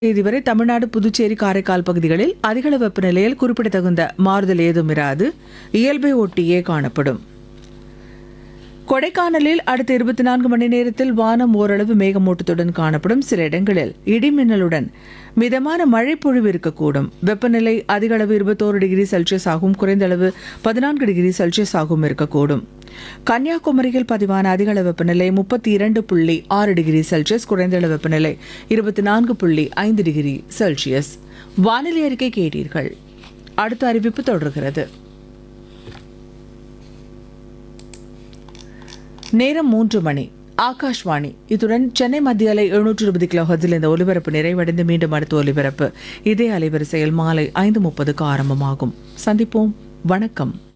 தேதி வரை தமிழ்நாடு புதுச்சேரி காரைக்கால் பகுதிகளில் அதிகள வெப்பநிலையில் குறிப்பிடத்தகுந்த மாறுதல் ஏதும் இராது இயல்பை ஒட்டியே காணப்படும் கொடைக்கானலில் அடுத்த இருபத்தி நான்கு மணி நேரத்தில் வானம் ஓரளவு மேகமூட்டத்துடன் காணப்படும் சில இடங்களில் இடிமின்னலுடன் மிதமான மழை பொழிவு இருக்கக்கூடும் வெப்பநிலை அதிக அளவு இருபத்தோரு டிகிரி செல்சியஸ் ஆகும் குறைந்த அளவு பதினான்கு டிகிரி செல்சியஸ் ஆகும் இருக்கக்கூடும் கன்னியாகுமரியில் பதிவான அதிக அளவு வெப்பநிலை முப்பத்தி இரண்டு புள்ளி ஆறு டிகிரி செல்சியஸ் குறைந்த அளவு வெப்பநிலை இருபத்தி நான்கு புள்ளி ஐந்து டிகிரி செல்சியஸ் வானிலை அறிக்கை கேட்டீர்கள் அடுத்த அறிவிப்பு தொடர்கிறது நேரம் மூன்று மணி ஆகாஷ்வாணி இத்துடன் சென்னை மத்திய அலை எழுநூற்று இருபது கிலோ ஹர்ஸில் இந்த ஒலிபரப்பு நிறைவடைந்து மீண்டும் அடுத்த ஒலிபரப்பு இதே அலைவரிசையில் மாலை ஐந்து முப்பதுக்கு ஆரம்பமாகும் சந்திப்போம் வணக்கம்